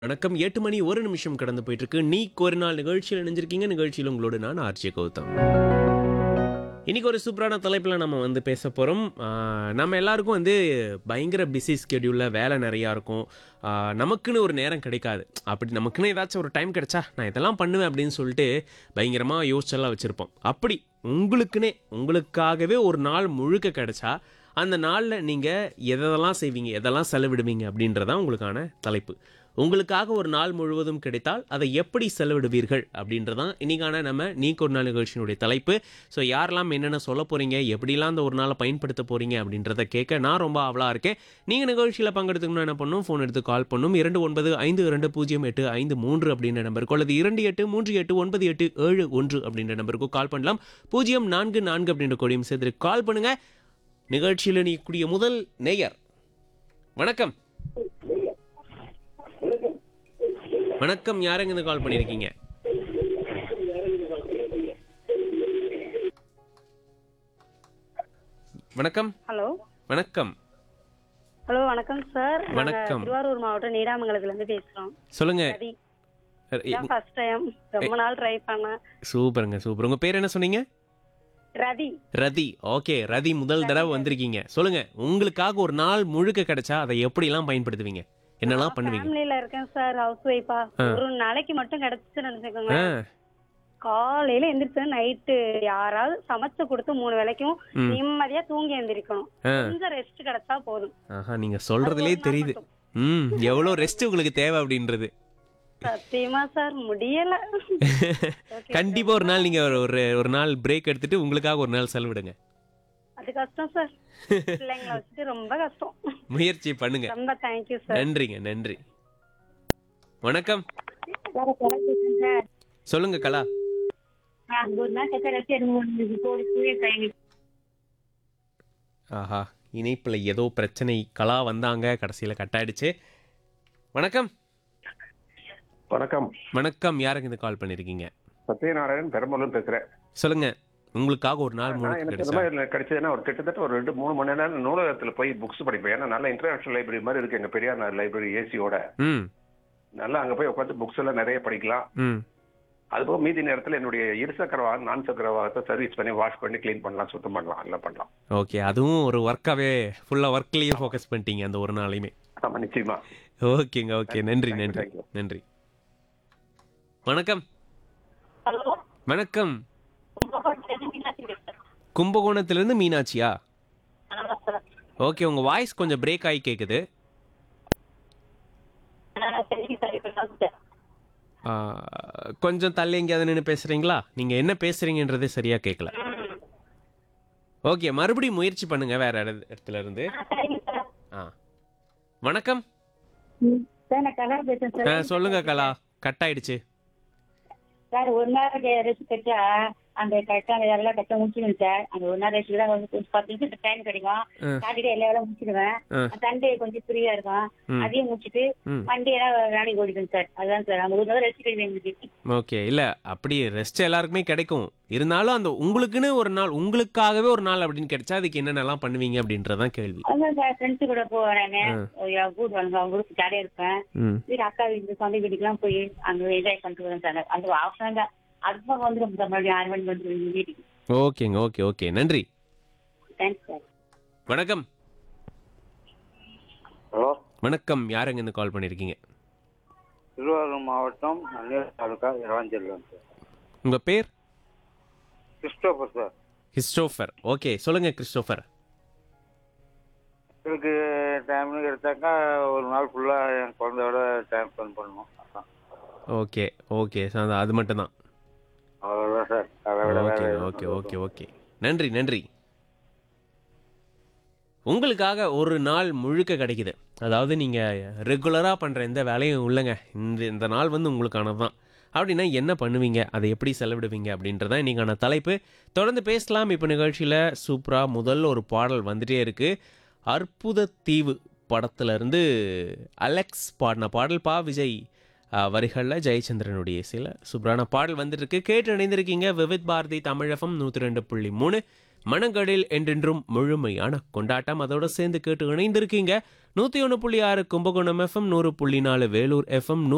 வணக்கம் எட்டு மணி ஒரு நிமிஷம் கடந்து போயிட்டு இருக்கு நீ ஒரு நாள் நிகழ்ச்சியில் இணைஞ்சிருக்கீங்க நிகழ்ச்சியில் உங்களோட நான் ஆர்ஜே கௌதம் இன்னைக்கு ஒரு சூப்பரான தலைப்பில் நம்ம வந்து பேச போகிறோம் நம்ம எல்லாருக்கும் வந்து பயங்கர பிஸி ஸ்கெடியூலில் வேலை நிறையா இருக்கும் ஆஹ் நமக்குன்னு ஒரு நேரம் கிடைக்காது அப்படி நமக்குன்னு ஏதாச்சும் ஒரு டைம் கிடைச்சா நான் இதெல்லாம் பண்ணுவேன் அப்படின்னு சொல்லிட்டு பயங்கரமாக யோசிச்செல்லாம் வச்சுருப்போம் அப்படி உங்களுக்குன்னே உங்களுக்காகவே ஒரு நாள் முழுக்க கிடைச்சா அந்த நாளில் நீங்கள் எதெல்லாம் செய்வீங்க எதெல்லாம் செலவிடுவீங்க அப்படின்றதான் உங்களுக்கான தலைப்பு உங்களுக்காக ஒரு நாள் முழுவதும் கிடைத்தால் அதை எப்படி செலவிடுவீர்கள் அப்படின்றதான் இன்னைக்கான நம்ம நீக்கு ஒரு நாள் நிகழ்ச்சியினுடைய தலைப்பு ஸோ யாரெல்லாம் என்னென்ன சொல்ல போகிறீங்க எப்படிலாம் அந்த ஒரு நாளை பயன்படுத்த போகிறீங்க அப்படின்றத கேட்க நான் ரொம்ப ஆவலாக இருக்கேன் நீங்கள் நிகழ்ச்சியில் பங்கெடுத்துக்கணும் என்ன பண்ணும் ஃபோன் எடுத்து கால் பண்ணும் இரண்டு ஒன்பது ஐந்து இரண்டு பூஜ்ஜியம் எட்டு ஐந்து மூன்று அப்படின்ற நம்பருக்கு அல்லது இரண்டு எட்டு மூன்று எட்டு ஒன்பது எட்டு ஏழு ஒன்று அப்படின்ற நம்பருக்கு கால் பண்ணலாம் பூஜ்ஜியம் நான்கு நான்கு அப்படின்ற கொடியும் சேர்த்து கால் பண்ணுங்க நிகழ்ச்சியில் நீக்கூடிய முதல் நேயர் வணக்கம் வணக்கம் யாருங்க இருந்து கால் பண்ணியிருக்கீங்க வணக்கம் ஹலோ வணக்கம் ஹலோ வணக்கம் சார் நாங்க வணக்கம். திருவாரூர் மாவட்டம் நீடாமங்கலத்துல இருந்து பேசுறோம் சொல்லுங்க ரவி இதான் ஃபர்ஸ்ட் டைம் ரொம்ப நாள் ட்ரை பண்ணேன் சூப்பருங்க சூப்பர் உங்க பேர் என்ன சொன்னீங்க ரவி ரதி ஓகே ரதி முதல் தடவை வந்திருக்கீங்க சொல்லுங்க உங்களுக்காக ஒரு நாள் முழுக்க கிடைச்சா அதை எப்படிலாம் பயன்படுத்துவீங்க என்னெல்லாம் பண்ணுவீங்க ஃபேமிலில இருக்கேன் சார் ஹவுஸ் ஒய்ஃபா ஒரு நாளைக்கு மட்டும் கிடைச்சுன்னு நினைச்சுக்கோங்க ஆ, காலையில எந்திரிச்சு நைட்டு யாராவது சமைச்சு கொடுத்து மூணு வேளைக்கும் ம். நிம்மதியா தூங்கி எந்திரிக்கணும் ஆ. கொஞ்சம் ரெஸ்ட் கிடைச்சா போதும் ஆஹா நீங்க சொல்றதுலே ஒரு நாள் தெரியுது மட்டும். ம் எவ்வளோ ரெஸ்ட் உங்களுக்கு தேவை அப்படின்றது சத்தியமா சார் முடியல Okay, கண்டிப்பா ஒரு நாள் நீங்க ஒரு ஒரு ஒரு நாள் பிரேக் எடுத்துட்டு உங்களுக்காக ஒரு நாள் செலவிடுங்க அது கஷ்டம் சார் பிள்ளைங்களை வச்சுட்டு ரொம்ப கஷ்டம் முயற்சி பண்ணுங்க ரொம்ப தேங்க்யூ சார் நன்றிங்க நன்றி வணக்கம் சொல்லுங்க கலா ஆஹா இணைப்புல ஏதோ பிரச்சனை கலா வந்தாங்க கடைசியில கட் ஆயிடுச்சு வணக்கம் வணக்கம் வணக்கம் யாருக்கு இந்த கால் பண்ணிருக்கீங்க சத்யநாராயணன் பெரம்பலூர் பேசுறேன் சொல்லுங்க உங்களுக்காக ஒரு நாள் நான் முழுக்க எனக்கு இந்த கிடைச்சா மாதிரி கிடைச்சதுன்னா ஒரு கிட்டத்தட்ட ஒரு ரெண்டு மூணு மணி நேரம் நூலகத்துல போய் புக்ஸ் படிப்பேன் ஏன்னா நல்ல இன்டர்நேஷனல் லைப்ரரி மாதிரி இருக்கு எங்க பெரியார் லைப்ரரி ஏசியோட ம் நல்லா அங்க போய் உட்காந்து புக்ஸ் எல்லாம் நிறைய படிக்கலாம் ம் அதுபோக மீதி நேரத்துல என்னுடைய இருசக்கர வாகனம் நான் சக்கர வாகனத்தை சர்வீஸ் பண்ணி வாஷ் பண்ணி க்ளீன் பண்ணலாம் சுத்தம் பண்ணலாம் எல்லாம் பண்ணலாம் ஓகே அதுவும் ஒரு ஒர்க்காவே ஃபுல்லா ஒர்க்லயே ஃபோக்கஸ் பண்ணிட்டீங்க அந்த ஒரு நாளையுமே ஆமா நிச்சயமா ஓகேங்க ஓகே நன்றி Thank you, நன்றி thank you. நன்றி வணக்கம் ஹலோ வணக்கம் கும்பகோணத்திலிருந்து மீனாட்சியா ஓகே உங்க வாய்ஸ் கொஞ்சம் பிரேக் ஆகி கேக்குது ஆ, கொஞ்சம் தள்ளி எங்கேயாவது நின்று பேசுறீங்களா நீங்க என்ன பேசுறீங்கன்றதே சரியா கேட்கல ஓகே மறுபடியும் முயற்சி பண்ணுங்க வேற இட- இடத்துல இருந்து ஆ வணக்கம் சார் நான் கலா பேசுறேன் ஆ, சார் சொல்லுங்க கலா கட் ஆயிடுச்சு சார் ஒரு நாள் ரெஸ்ட் கட்டா அந்த கரெக்டான வேலையெல்லாம் கரெக்டாக முடிச்சிடுவேன் சார் அந்த ஒரு நாள் ரெஸ்ட் தான் வந்து கொஞ்சம் பத்து நிமிஷம் டைம் கிடைக்கும் ஆ. சாட்டர்டே எல்லா வேலையும் முடிச்சிடுவேன் ஆ. சண்டே கொஞ்சம் ஃப்ரீயா இருக்கும் ம். அதையும் முடிச்சிட்டு ம். மண்டே எல்லாம் வேலைக்கு ஓடிடுவேன் சார் அதுதான் சார் அந்த ஒரு நாள் ரெஸ்ட் கிடைக்கும் எங்களுக்கு ஓகே இல்ல அப்படி ரெஸ்ட் எல்லாருக்குமே கிடைக்கும் இருந்தாலும் அந்த உங்களுக்குன்னு ஒரு நாள் உங்களுக்காகவே ஒரு நாள் அப்படின்னு கிடைச்சா அதுக்கு என்னென்னலாம் பண்ணுவீங்க அப்படின்றதான் கேள்வி அதான் சார் ஃப்ரெண்ட்ஸ் கூட போவேன் ஆ. நான் கூட்டு அவங்க குரூப் ஜாலியாக இருப்பேன் ம் வீடு அக்கா வீட்டு சொந்த வீட்டுக்குலாம் போய் அங்கே என்ஜாய் பண்ணிட்டு வருவேன் சார் அந்த ஆஃப்டர் தான் அதுதான் வந்து மறுபடியும் ஆறு மணிக்கு வந்து வீட்டுக்கு ஓகேங்க ஓகே ஓகே நன்றி தேங்க்ஸ் சார் வணக்கம் ஹலோ வணக்கம் யாருங்க இருந்து கால் பண்ணிருக்கீங்க திருவாரூர் மாவட்டம் நன்னீர் தாலுகா இளவஞ்செல்வன் சார் உங்க பேர் கிறிஸ்டோபர் சார் கிறிஸ்டோஃபர் ஓகே சொல்லுங்க கிறிஸ்டோஃபர் எனக்கு டைம்னு கிடைச்சாக்கா ஒரு நாள் ஃபுல்லாக என் குழந்தையோட டைம் ஸ்பெண்ட் பண்ணணும் அதான் ஓகே ஓகே ஸோ அது அது மட்டும்தான் அவ்வளோதான் சார் அதை விட ஓகே வேற ஓகே ஓகே ஓகே நன்றி நன்றி உங்களுக்காக ஒரு நாள் முழுக்க கிடைக்குது அதாவது நீங்கள் ரெகுலராக பண்ணுற எந்த வேலையும் இல்லைங்க இந்த இந்த நாள் வந்து உங்களுக்கானது தான் அப்படின்னா என்ன பண்ணுவீங்க அதை எப்படி செலவிடுவீங்க அப்படின்றதான் இன்றைக்கான தலைப்பு தொடர்ந்து பேசலாம் இப்போ நிகழ்ச்சியில் சூப்பராக முதல்ல ஒரு பாடல் வந்துட்டே இருக்குது அற்புத தீவு படத்துலேருந்து அலெக்ஸ் பாடின பாடல் பா விஜய் வரிகளில் ஜெயச்சந்திரனுடைய சில சூப்பரான பாடல் வந்துட்டு இருக்கு கேட்டு இணைந்திருக்கீங்க விவித் பாரதி தமிழகம் நூற்றி ரெண்டு புள்ளி மூணு மனங்களில் என்றென்றும் முழுமையான கொண்டாட்டம் அதோட சேர்ந்து கேட்டு இணைந்திருக்கீங்க நூற்றி ஒன்று புள்ளி ஆறு கும்பகோணம் எஃப்எம் நூறு புள்ளி நாலு வேலூர் எஃப்எம்